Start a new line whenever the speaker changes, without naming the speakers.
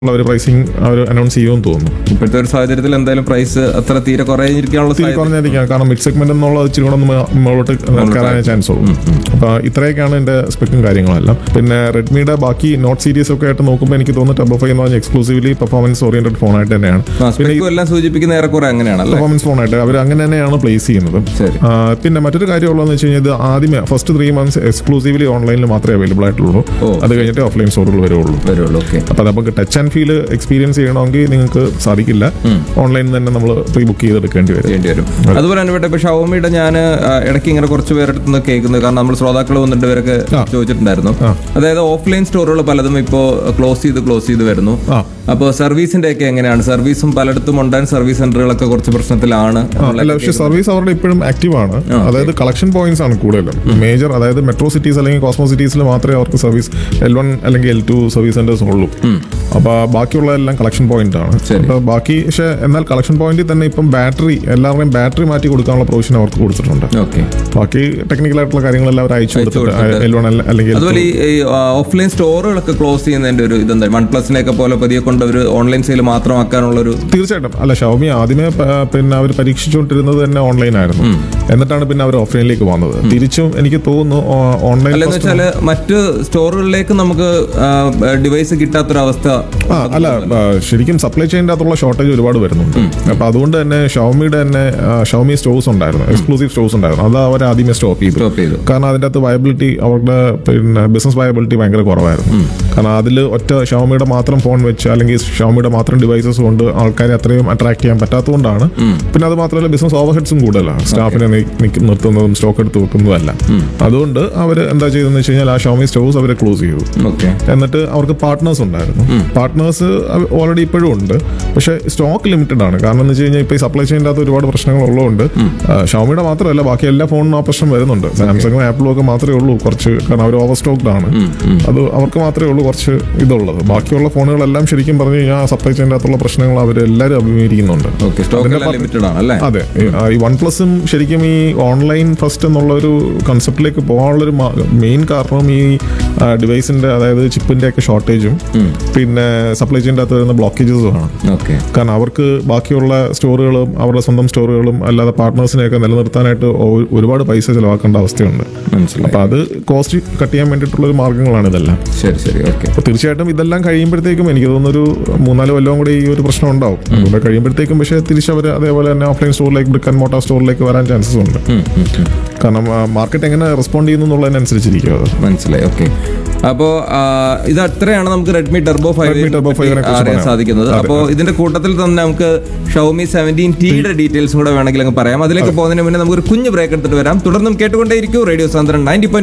ഒരു പ്രൈസിങ് അവർ അനൗൺസ് ചെയ്യുമെന്ന് തോന്നുന്നു
ഇപ്പോഴത്തെ ഒരു സാഹചര്യത്തിൽ എന്തായാലും പ്രൈസ് അത്ര തീരെ കുറയാതിരിക്കാനുള്ള
തീരെ
സാധ്യത
കുറഞ്ഞായിരിക്കാം കാരണം മിഡ് സെഗ്മെന്റ് എന്നുള്ളത് ഇച്ചിരി കൂടെ ഒന്ന് മേ- മുകളിലോട്ട് കയറാനേ ചാൻസ് ഉള്ളൂ അപ്പൊ ഇത്രയൊക്കെയാണ് എന്റെ സ്പെക്കും കാര്യങ്ങളെല്ലാം പിന്നെ റെഡ്മിയുടെ ബാക്കി നോട്ട് സീരീസ് ഒക്കെ ആയിട്ട് നോക്കുമ്പോൾ എനിക്ക് തോന്നുന്നു ടബോ ഫൈവ് എന്ന് പറഞ്ഞാൽ എക്സ്ക്ലൂസീവ്ലി പെർഫോമൻസ് ഓറിയന്റഡ് ഫോണായിട്ട് തന്നെയാണ്
ആ, സ്പെക്കും എല്ലാം സൂചിപ്പിക്കുന്ന ഏറെക്കുറെ അങ്ങനെയാണല്ലേ
പെർഫോമൻസ് ഫോണായിട്ട് അവർ അങ്ങനെ തന്നെയാണ് പ്ലേസ് ചെയ്യുന്നത്
ശരി
ആ, പിന്നെ മറ്റൊരു കാര്യമുള്ളതെന്ന് വെച്ച് കഴിഞ്ഞാൽ ഇത് ആദ്യമേ ഫസ്റ്റ് ത്രീ മന്ത്സ് എക്സ്ക്ലൂസീവ്ലി ഓൺലൈനിൽ മാത്രമേ അവൈലബിൾ ആയിട്ടുള്ളൂ
ഓ.
അത് കഴിഞ്ഞിട്ട് ഓഫ്ലൈൻ സ്റ്റോറുകൾ വരുള്ളൂ
വരുള്ളൂ ഓക്കെ
അപ്പൊ നമുക്ക് ടച്ച് ആൻഡ് ഫീൽ എക്സ്പീരിയൻസ് ചെയ്യണമെങ്കിൽ നിങ്ങൾക്ക് സാധിക്കില്ല ഓൺലൈനിൽ തന്നെ നമ്മൾ പ്രീ ബുക്ക് ചെയ്തെടുക്കേണ്ടി വരും
ചെയ്യേണ്ടി വരും അതുപോലെ തന്നെ ഇവിടെ ഇപ്പൊ ഷവോമിയുടെ ഞാൻ ഇടയ്ക്ക് ഇങ്ങനെ കുറച്ച് പേരെടുത്ത് നിന്ന് കേൾക്കുന്നത് കാരണം നമ്മൾ ശ്രോതാക്കൾ വന്നിട്ട് പേരൊക്കെ
ആ.
ചോദിച്ചിട്ടുണ്ടായിരുന്നു
ആ.
അതായത് ഓഫ്ലൈൻ സ്റ്റോറുകൾ പലതും ഇപ്പോൾ ക്ലോസ് ചെയ്ത് ക്ലോസ് ചെയ്ത് വരുന്നു
ആ
അപ്പോൾ സർവീസിന്റെ ഒക്കെ എങ്ങനെയാണ് സർവീസും പലയിടത്തും ഉണ്ടാൻ സർവീസ് സെന്ററുകളൊക്കെ കുറച്ച് പ്രശ്നത്തിലാണ്
ആ, അല്ല പക്ഷേ സർവീസ് അവരുടെ ഇപ്പോഴും ആക്റ്റീവ് ആണ് അതായത് കളക്ഷൻ പോയിന്റ്സ് ആണ് കൂടുതലും മേജർ അതായത് മെട്രോ സിറ്റീസ് അല്ലെങ്കിൽ കോസ്മോ സിറ്റീസിൽ മാത്രമേ അവർക്ക് സർവീസ് എൽ വൺ അല്ലെങ്കിൽ എൽ ടു സർവീസ് സെന്റേഴ്സ് ഉള്ളൂ അപ്പൊ ബാക്കിയുള്ള എല്ലാം കളക്ഷൻ പോയിന്റ് ആണ്
ശരി.
അപ്പൊ ബാക്കി പക്ഷേ എന്നാൽ കളക്ഷൻ പോയിന്റിൽ തന്നെ ഇപ്പം ബാറ്ററി എല്ലാവരുടെയും ബാറ്ററി മാറ്റി കൊടുക്കാനുള്ള പ്രൊവിഷൻ അവർക്ക് കൊടുത്തിട്ടുണ്ട്
ഓക്കെ
ബാക്കി ടെക്നിക്കൽ ആയിട്ടുള്ള കാര്യങ്ങളെല്ലാം അവർ അയച്ചു കൊടുത്തിട്ട് എൽ വൺ അല്ലെങ്കിൽ L2.
അതുപോലെ ഈ ഓഫ്ലൈൻ സ്റ്റോറുകളൊക്കെ ക്ലോസ് ചെയ്യുന്നതിന്റെ ഒരു ഇതെന്താ വൺ പ്ലസിനെയൊക്കെ പോലെ പതിയെ കൊണ്ട് ഒരു ഓൺലൈൻ സെയിൽ മാത്രമാക്കാനുള്ള ഒരു
തീർച്ചയായിട്ടും അല്ല ഷവമി ആദ്യമേ പ- പിന്നെ അവർ പരീക്ഷിച്ചുകൊണ്ടിരുന്നത് തന്നെ ഓൺലൈൻ ആയിരുന്നു എന്നിട്ടാണ് പിന്നെ അവർ ഓഫ്ലൈനിലേക്ക് വന്നത് തിരിച്ചും എനിക്ക് തോന്നുന്നു ഓ- ഓൺലൈൻ
അല്ലെന്ന് വെച്ചാല് മറ്റ് സ്റ്റോറുകളിലേക്ക് നമുക്ക് ഡിവൈസ് കിട്ടാത്തൊരവസ്ഥ
ആ അല്ല ആ, ശരിക്കും സപ്ലൈ ചെയിൻ്റെ അകത്തുള്ള ഷോർട്ടേജ് ഒരുപാട് വരുന്നുണ്ട് അപ്പൊ അതുകൊണ്ട് തന്നെ ഷവമിയുടെ തന്നെ ഷവമി സ്റ്റോഴ്സ് ഉണ്ടായിരുന്നു എക്സ്ക്ലൂസീവ് സ്റ്റോഴ്സ് ഉണ്ടായിരുന്നു അത് അവർ ആദ്യമേ സ്റ്റോപ്പ് ചെയ്തു
സ്റ്റോപ്പ് ചെയ്തു
കാരണം അതിൻ്റെ അകത്ത് വയബിലിറ്റി അവരുടെ പിന്നെ ബിസിനസ് വയബിലിറ്റി ഭയങ്കര കുറവായിരുന്നു കാരണം അതിൽ ഒറ്റ ഷവമിയുടെ മാത്രം ഫോൺ വെച്ച് അല്ലെങ്കിൽ ഷവമിയുടെ മാത്രം ഡിവൈസസ് കൊണ്ട് ആൾക്കാരെ അത്രയും അട്രാക്ട് ചെയ്യാൻ പറ്റാത്തതുകൊണ്ടാണ് പിന്നെ അത് മാത്രമല്ല ബിസിനസ് ഓവർ ഹെഡ്സും കൂടുതലാണ് സ്റ്റാഫിനെ നി- നിക്ക് നിർത്തുന്നതും സ്റ്റോക്ക് എടുത്ത് വെക്കുന്നതുമല്ല അതുകൊണ്ട് അവർ എന്താ ചെയ്തതെന്ന് വെച്ച് കഴിഞ്ഞാൽ ആ ഷവമി സ്റ്റോഴ്സ് അവർ ക്ലോസ് ചെയ്തു
ഓക്കെ
എന്നിട്ട് അവർക്ക് പാർട്ട്നേഴ്സ് ഉണ്ടായിരുന്നു പാർട്ട്നേഴ്സ് ഓൾറെഡി ഇപ്പോഴും ഉണ്ട് പക്ഷേ സ്റ്റോക്ക് ലിമിറ്റഡ് ആണ് കാരണം എന്ന് വെച്ച് കഴിഞ്ഞാൽ ഇപ്പോൾ ഈ സപ്ലൈ ചെയിൻ്റെ അകത്ത് ഒരുപാട് പ്രശ്നങ്ങൾ ഉള്ളതുകൊണ്ട് ഷവമിയുടെ മാത്രമല്ല ബാക്കി എല്ലാ ഫോണിനും ആ പ്രശ്നം വരുന്നുണ്ട് സാംസങ്ങും ആപ്പിളും ഒക്കെ മാത്രമേ ഉള്ളൂ കുറച്ച് കാരണം അവർ ഓവർ സ്റ്റോക്ഡ് ആണ് അത് അവർക്ക് മാത്രമേ ഉള്ളൂ കുറച്ച് ഇതുള്ളത് ബാക്കിയുള്ള ഫോണുകളെല്ലാം ശരിക്കും പറഞ്ഞു കഴിഞ്ഞാൽ സപ്ലൈ ചെയിൻ്റെ അകത്തുള്ള പ്രശ്നങ്ങൾ അവരെല്ലാവരും അഭിമുഖീകരിക്കുന്നുണ്ട്
ഓക്കെ സ്റ്റോക്ക് എല്ലാം ലിമിറ്റഡ് ആണ് അല്ലേ
അതെ ഈ- ആ, ഈ വൺ പ്ലസും ശരിക്കും ഈ ഓൺലൈൻ ഫസ്റ്റ് എന്നുള്ള ഒരു കൺസെപ്റ്റിലേക്ക് പോകാനുള്ളൊരു മെയിൻ കാരണവും ഈ ഡിവൈസിന്റെ അതായത് ചിപ്പിന്റെ ഒക്കെ ഷോർട്ടേജും പിന്നെ സപ്ലൈ ചെയിൻ്റെ അകത്ത് വരുന്ന ബ്ലോക്കേജസും ആണ്
ഓക്കെ
കാരണം അവർക്ക് ബാക്കിയുള്ള സ്റ്റോറുകളും അവരുടെ സ്വന്തം സ്റ്റോറുകളും അല്ലാതെ പാർട്ട്നേഴ്സിനെയൊക്കെ നിലനിർത്താനായിട്ട് ഒ- ഒരുപാട് പൈസ ചിലവാക്കേണ്ട അവസ്ഥയുണ്ട്
മനസ്സിലായി
അപ്പൊ അത് കോസ്റ്റ് കട്ട് ചെയ്യാൻ വേണ്ടിയിട്ടുള്ള ഒരു മാർഗ്ഗങ്ങളാണ് ഇതെല്ലാം
ശരി ശരി ഓക്കെ
അപ്പൊ തീർച്ചയായിട്ടും ഇതെല്ലാം കഴിയുമ്പോഴത്തേക്കും എനിക്ക് തോന്നുന്നൊരു മൂന്നാല് കൊല്ലം കൂടി ഈ ഒരു പ്രശ്നം ഉണ്ടാവും അതുകൊണ്ട് കഴിയുമ്പോഴത്തേക്കും പക്ഷേ തിരിച്ചവർ അതേപോലെ തന്നെ ഓഫ്ലൈൻ സ്റ്റോറിലേക്ക് ബ്രിക്ക് ആൻഡ് മോട്ടാർ സ്റ്റോറിലേക്ക് വരാൻ ചാൻസസ് ഉണ്ട് കാരണം മാർക്കറ്റ് എങ്ങനെ റെസ്പോണ്ട് ചെയ്യുന്നു എന്നുള്ളതിനനുസരിച്ചിരിക്കും അത്
മനസ്സിലായി ഓക്കെ അപ്പോ ആ, ഇത് അത്രയാണ് നമുക്ക് Redmi Turbo five
Redmi Turbo 5 നെ കുറിച്ച്
അറിയാൻ
പറയാം.
സാധിക്കുന്നത് അപ്പോൾ ഇതിന്റെ കൂട്ടത്തിൽ തന്നെ നമുക്ക് ഷൗമി സെവൻറ്റീൻ ടിയുടെ ഡീറ്റെയിൽസും കൂടെ വേണമെങ്കിൽ അങ്ങ് പറയാം അതിലേക്ക് പോകുന്നതിന് മുന്നേ നമുക്ക് ഒരു കുഞ്ഞു ബ്രേക്ക് എടുത്തിട്ട് വരാം തുടർന്നും കേട്ടുകൊണ്ടേയിരിക്കും റേഡിയോ സാന്ദ്രൻ നയൻറ്റി